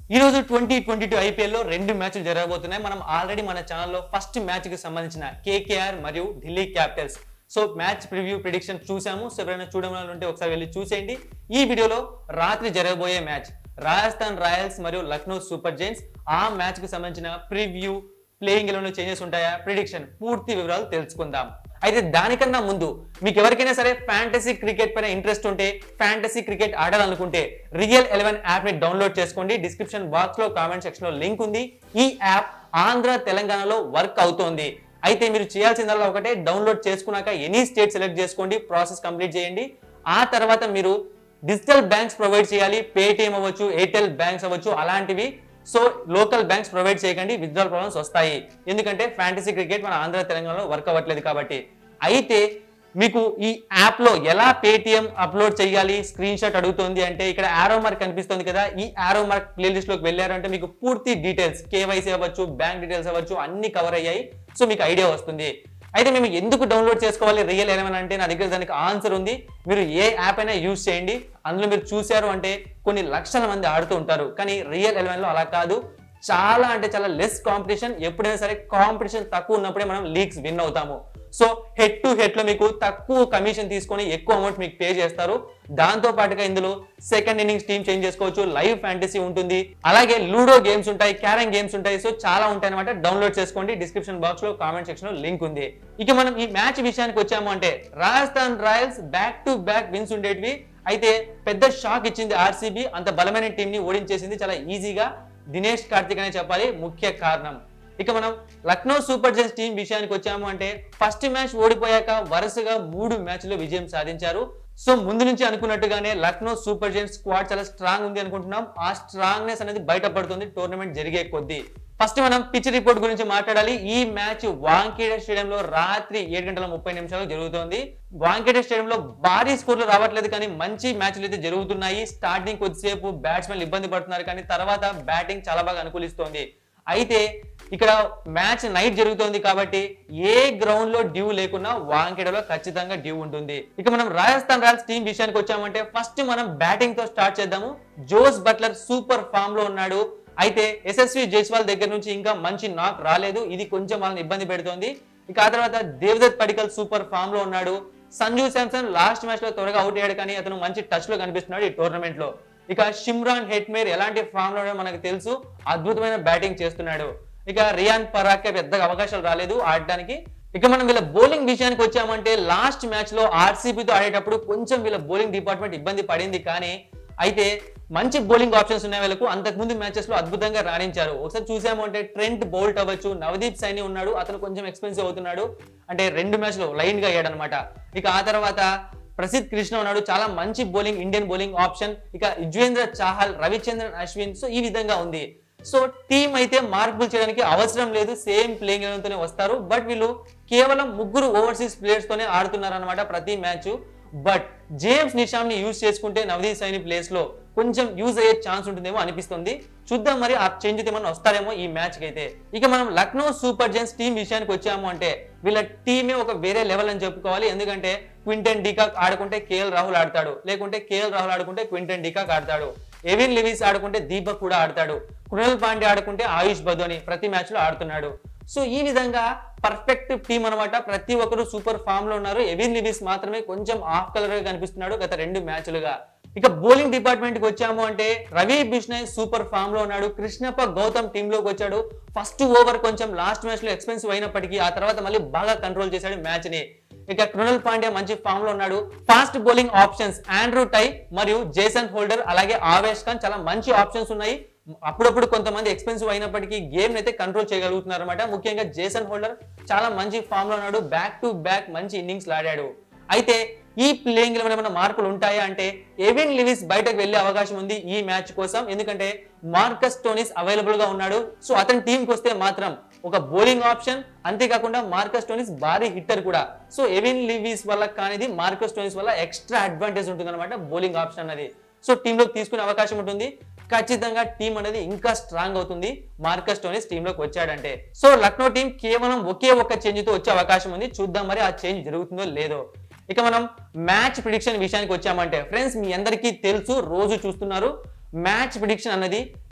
ఈ రోజు twenty twenty two ఐపీఎల్లో రెండు మ్యాచ్లు జరగబోతున్నాయి మనం ఆల్రెడీ మన ఛానల్లో ఫస్ట్ మ్యాచ్ కి సంబంధించిన కేకేఆర్ మరియు Delhi Capitals so match preview prediction చూసాము సో ఎవరైనా చూడడం ఉంటే ఒకసారి వెళ్ళి చూసేయండి ఈ వీడియోలో రాత్రి జరగబోయే మ్యాచ్ రాజస్థాన్ రాయల్స్ మరియు లక్నో సూపర్ జైన్స్ ఆ మ్యాచ్ కి సంబంధించిన ప్రివ్యూ ప్లేయింగ్ ఎలెవెన్ లో చేంజెస్ ఉంటాయా ప్రిడిక్షన్ పూర్తి వివరాలు తెలుసుకుందాం అయితే దానికన్నా ముందు మీకు ఎవరికైనా సరే ఫ్యాంటసీ క్రికెట్ పైన ఇంట్రెస్ట్ ఉంటే ఫ్యాంటసీ క్రికెట్ ఆడాలనుకుంటే రియల్ ఎలెవెన్ యాప్ ని డౌన్లోడ్ చేసుకోండి డిస్క్రిప్షన్ బాక్స్ లో కామెంట్ సెక్షన్ లో లింక్ ఉంది ఈ యాప్ ఆంధ్ర తెలంగాణలో వర్క్ అవుతోంది అయితే మీరు చేయాల్సిందల్లా ఒకటే డౌన్లోడ్ చేసుకున్నాక ఎనీ స్టేట్ సెలెక్ట్ చేసుకోండి ప్రాసెస్ కంప్లీట్ చేయండి ఆ తర్వాత మీరు డిజిటల్ బ్యాంక్స్ ప్రొవైడ్ చేయాలి పేటిఎం అవ్వచ్చు ఎయిర్టెల్ బ్యాంక్స్ అవ్వచ్చు అలాంటివి సో లోకల్ బ్యాంక్స్ ప్రొవైడ్ చేయకండి విత్డ్రాల్ ప్రాబ్లమ్స్ వస్తాయి ఎందుకంటే ఫ్యాంటసీ క్రికెట్ మన ఆంధ్ర తెలంగాణలో వర్క్ అవ్వట్లేదు కాబట్టి అయితే మీకు ఈ యాప్ లో ఎలా పేటిఎం అప్లోడ్ చేయాలి స్క్రీన్ షాట్ అడుగుతుంది అంటే ఇక్కడ ఆరో మార్క్ కనిపిస్తుంది కదా ఈ ఆరో మార్క్ ప్లేలిస్ట్ లోకి వెళ్ళారంటే మీకు పూర్తి డీటెయిల్స్ కేవైసీ అవ్వచ్చు బ్యాంక్ డీటెయిల్స్ అవ్వచ్చు అన్ని కవర్ అయ్యాయి సో మీకు ఐడియా వస్తుంది అయితే మేము ఎందుకు డౌన్లోడ్ చేసుకోవాలి రియల్ ఎలెవెన్ అంటే నా దగ్గర దానికి ఆన్సర్ ఉంది మీరు ఏ యాప్ అయినా యూజ్ చేయండి అందులో మీరు చూశారు అంటే కొన్ని లక్షల మంది ఆడుతూ ఉంటారు కానీ రియల్ ఎలెవెన్ లో అలా కాదు చాలా అంటే చాలా లెస్ కాంపిటీషన్ ఎప్పుడైనా సరే కాంపిటీషన్ తక్కువ ఉన్నప్పుడే మనం లీగ్స్ విన్ అవుతాము సో హెడ్ టు హెడ్ లో మీకు తక్కువ కమిషన్ తీసుకొని ఎక్కువ అమౌంట్ మీకు పే చేస్తారు దాంతో పాటుగా ఇందులో సెకండ్ ఇన్నింగ్స్ టీమ్ చేంజ్ చేసుకోవచ్చు లైవ్ ఫ్యాంటసీ ఉంటుంది అలాగే లూడో గేమ్స్ ఉంటాయి క్యారమ్ గేమ్స్ ఉంటాయి సో చాలా ఉంటాయి అనమాట డౌన్లోడ్ చేసుకోండి డిస్క్రిప్షన్ బాక్స్ లో కామెంట్ సెక్షన్ లో లింక్ ఉంది ఇక మనం ఈ మ్యాచ్ విషయానికి వచ్చాము అంటే Rajasthan Royals back to back wins ఉండేటివి అయితే పెద్ద షాక్ ఇచ్చింది ఆర్సీబీ అంత బలమైన టీం ని ఓడించేసింది చాలా ఈజీగా దినేష్ కార్తిక్ అనే చెప్పాలి ముఖ్య కారణం ఇక మనం లక్నో సూపర్ జైన్స్ టీం విషయానికి వచ్చాము అంటే ఫస్ట్ మ్యాచ్ ఓడిపోయాక వరుసగా మూడు మ్యాచ్లో విజయం సాధించారు సో ముందు నుంచి అనుకున్నట్టుగానే లక్నో సూపర్ జైన్స్ స్క్వాడ్ చాలా స్ట్రాంగ్ ఉంది అనుకుంటున్నాం ఆ స్ట్రాంగ్నెస్ అనేది బయటపడుతుంది టోర్నమెంట్ జరిగే కొద్దీ ఫస్ట్ మనం పిచ్ రిపోర్ట్ గురించి మాట్లాడాలి ఈ మ్యాచ్ వాంకేడే స్టేడియంలో రాత్రి ఏడు గంటల ముప్పై నిమిషాలు జరుగుతోంది వాంకేడే స్టేడియంలో భారీ స్కోర్లు రావట్లేదు కానీ మంచి మ్యాచ్లు అయితే జరుగుతున్నాయి స్టార్టింగ్ కొద్దిసేపు బ్యాట్స్మెన్ ఇబ్బంది పడుతున్నారు కానీ తర్వాత బ్యాటింగ్ చాలా బాగా అనుకూలిస్తోంది అయితే ఇక్కడ మ్యాచ్ నైట్ జరుగుతోంది కాబట్టి ఏ గ్రౌండ్ లో డ్యూ లేకున్నా వాంకెడలో ఖచ్చితంగా డ్యూ ఉంటుంది ఇక మనం రాజస్థాన్ రాయల్స్ టీం విషయానికి వచ్చామంటే ఫస్ట్ మనం బ్యాటింగ్ తో స్టార్ట్ చేద్దాము జోస్ బట్లర్ సూపర్ ఫామ్ లో ఉన్నాడు అయితే ఎస్ఎస్వి జైస్వాల్ దగ్గర నుంచి ఇంకా మంచి నాక్ రాలేదు ఇది కొంచెం వాళ్ళని ఇబ్బంది పెడుతోంది ఇక ఆ తర్వాత దేవదత్ పడికల్ సూపర్ ఫామ్ లో ఉన్నాడు సంజు శాంసన్ లాస్ట్ మ్యాచ్ లో త్వరగా అవుట్ అయ్యాడు కానీ అతను మంచి టచ్ లో కనిపిస్తున్నాడు ఈ టోర్నమెంట్ లో ఇక షిమ్రాన్ హెట్మేర్ ఎలాంటి ఫామ్ లో మనకు తెలుసు అద్భుతమైన బ్యాటింగ్ చేస్తున్నాడు ఇక రియాన్ పరాక్ పెద్దగా అవకాశాలు రాలేదు ఆడడానికి ఇక మనం వీళ్ళ బౌలింగ్ విషయానికి వచ్చామంటే లాస్ట్ మ్యాచ్ లో ఆర్సీబీతో ఆడేటప్పుడు కొంచెం వీళ్ళ బౌలింగ్ డిపార్ట్మెంట్ ఇబ్బంది పడింది కానీ అయితే మంచి బౌలింగ్ ఆప్షన్స్ ఉన్నాయి వీళ్ళకు అంతకుముందు మ్యాచెస్ లో అద్భుతంగా రాణించారు ఒకసారి చూసాము అంటే ట్రెంట్ బౌల్ట్ అవ్వచ్చు నవదీప్ సైని ఉన్నాడు అతను కొంచెం ఎక్స్పెన్సివ్ అవుతున్నాడు అంటే రెండు మ్యాచ్ లో లైన్ గా అయ్యాడు అనమాట ఇక ఆ తర్వాత ప్రసిద్ధ్ కృష్ణ ఉన్నాడు చాలా మంచి బౌలింగ్ ఇండియన్ బౌలింగ్ ఆప్షన్ ఇక యుజ్వేంద్ర చాహల్ రవిచంద్రన్ అశ్విన్ సో ఈ విధంగా ఉంది సో టీం అయితే మార్పులు చేయడానికి అవసరం లేదు సేమ్ ప్లేయింగ్ తోనే వస్తారు బట్ వీళ్ళు కేవలం ముగ్గురు ఓవర్సీస్ ప్లేయర్స్ తోనే ఆడుతున్నారు అనమాట ప్రతి మ్యాచ్ బట్ జేమ్స్ నిషామ్ ని యూజ్ చేసుకుంటే నవదీప్ సైని ప్లేస్ లో కొంచెం యూజ్ అయ్యే ఛాన్స్ ఉంటుందేమో అనిపిస్తుంది చూద్దాం మరి ఆ చేంజ్ ఏమన్నా వస్తారేమో ఈ మ్యాచ్ కి అయితే ఇక మనం లక్నో సూపర్ జైన్స్ టీం విషయానికి వచ్చాము అంటే వీళ్ళ టీమే ఒక వేరే లెవెల్ అని చెప్పుకోవాలి ఎందుకంటే క్వింటన్ డికాక్ ఆడుకుంటే కేఎల్ రాహుల్ ఆడతాడు లేకుంటే కేఎల్ రాహుల్ ఆడుకుంటే క్వింటన్ డికాక్ ఆడతాడు ఎవిన్ లివిస్ ఆడుకుంటే దీపక్ కూడా ఆడతాడు కృణల్ పాండే ఆడుకుంటే ఆయుష్ బదోని ప్రతి మ్యాచ్ లో ఆడుతున్నాడు సో ఈ విధంగా పర్ఫెక్ట్ టీం అనమాట ప్రతి ఒక్కరు సూపర్ ఫామ్ లో ఉన్నారు ఎవిన్ లివిస్ మాత్రమే కొంచెం ఆఫ్ కలర్ గా కనిపిస్తున్నాడు గత రెండు మ్యాచ్లుగా ఇక బౌలింగ్ డిపార్ట్మెంట్ కి వచ్చాము అంటే రవి బిష్ణయ్ సూపర్ ఫామ్ లో ఉన్నాడు కృష్ణప్ప గౌతమ్ టీమ్ లోకి వచ్చాడు ఫస్ట్ ఓవర్ కొంచెం లాస్ట్ మ్యాచ్ లో ఎక్స్పెన్సివ్ అయినప్పటికీ ఆ తర్వాత మళ్ళీ బాగా కంట్రోల్ చేశాడు మ్యాచ్ ని ఇక కృణల్ పాండ్యా మంచి ఫామ్ లో ఉన్నాడు fast bowling options Andrew Tye మరియు జేసన్ హోల్డర్ అలాగే ఆవేష్ ఖాన్ చాలా మంచి ఆప్షన్స్ ఉన్నాయి అప్పుడప్పుడు కొంతమంది ఎక్స్పెన్సివ్ అయినప్పటికీ గేమ్ అయితే కంట్రోల్ చేయగలుగుతున్నారు అనమాట ముఖ్యంగా జేసన్ హోల్డర్ చాలా మంచి ఫామ్ లో ఉన్నాడు బ్యాక్ టు బ్యాక్ మంచి ఇన్నింగ్స్ ఆడాడు అయితే ఈ ప్లేయింగ్ లో ఏమైనా మార్పులు ఉంటాయా అంటే ఎవిన్ లివిస్ బయటకు వెళ్లే అవకాశం ఉంది ఈ మ్యాచ్ కోసం ఎందుకంటే మార్కస్ టోనిస్ అవైలబుల్ గా ఉన్నాడు సో అతని టీంకి వస్తే మాత్రం ఒక బౌలింగ్ ఆప్షన్ అంతేకాకుండా మార్కస్ టోనిస్ భారీ హిట్టర్ కూడా సో ఎవిన్ లివిస్ వల్ల కానిది మార్కస్ టోనిస్ వల్ల ఎక్స్ట్రా అడ్వాంటేజ్ ఉంటుంది అనమాట బౌలింగ్ ఆప్షన్ అనేది సో టీంలోకి తీసుకునే అవకాశం ఉంటుంది ఖచ్చితంగా టీం అనేది ఇంకా స్ట్రాంగ్ అవుతుంది మార్కస్ టోనిస్ టీంలోకి వచ్చాడంటే సో లక్నో టీం కేవలం ఒకే ఒక్క చేంజ్ తో వచ్చే అవకాశం ఉంది చూద్దాం మరి ఆ చేంజ్ జరుగుతుందో లేదో ఇక మనం మ్యాచ్ ప్రిడిక్షన్ విషయానికి వచ్చామంటే ఫ్రెండ్స్ మీ అందరికీ తెలుసు రోజు చూస్తున్నారు మ్యాచ్ ప్రిడిక్షన్ అన్నది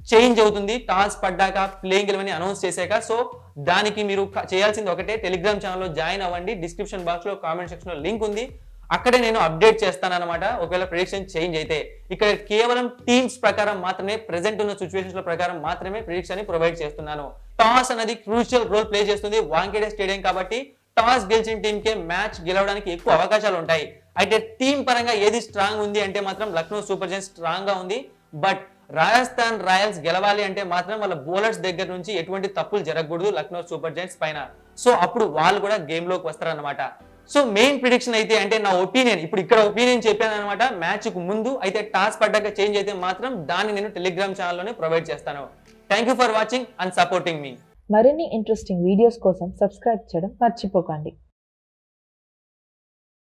చేంజ్ అవుతుంది టాస్ పడ్డాక ప్లేయింగ్ ఎలెవెన్ అనౌన్స్ చేశాక సో దానికి మీరు క- చేయాల్సింది ఒకటే టెలిగ్రామ్ ఛానల్లో జాయిన్ అవ్వండి డిస్క్రిప్షన్ బాక్స్ లో కామెంట్ సెక్షన్ లో లింక్ ఉంది అక్కడే నేను అప్డేట్ చేస్తాను అనమాట ఒకవేళ ప్రిడిక్షన్ చేంజ్ అయితే ఇక్కడ కేవలం టీమ్స్ ప్రకారం మాత్రమే ప్రెసెంట్ ఉన్న సిచ్యువేషన్స్ లో ప్రకారం మాత్రమే ప్రిడిక్షన్ ని ప్రొవైడ్ చేస్తున్నాను టాస్ అనేది క్రూషియల్ రోల్ ప్లే చేస్తుంది వాంకేడే స్టేడియం కాబట్టి టాస్ గెలిచిన టీం కే మ్యాచ్ గెలవడానికి ఎక్కువ అవకాశాలు ఉంటాయి అయితే టీం పరంగా ఏది స్ట్రాంగ్ ఉంది అంటే మాత్రం లక్నో సూపర్ జైన్స్ స్ట్రాంగ్ గా ఉంది బట్ రాజస్థాన్ రాయల్స్ గెలవాలి అంటే మాత్రం వాళ్ళ బౌలర్స్ దగ్గర నుంచి ఎటువంటి తప్పులు జరగకూడదు లక్నో సూపర్ జైంట్స్ పైన సో అప్పుడు వాళ్ళు కూడా గేమ్ లోకి వస్తారన్నమాట సో మెయిన్ ప్రిడిక్షన్ అయితే అంటే నా ఒపీనియన్ ఇప్పుడు ఇక్కడ ఒపీనియన్ చెప్పాను అనమాట మ్యాచ్ కు ముందు అయితే టాస్ పడ్డాక చేంజ్ అయితే మాత్రం దాన్ని నేను టెలిగ్రామ్ ఛానల్లోనే ప్రొవైడ్ చేస్తాను thank you for watching and supporting మీ మరిన్ని ఇంట్రెస్టింగ్ వీడియోస్ కోసం సబ్స్క్రైబ్ చేయడం మర్చిపోకండి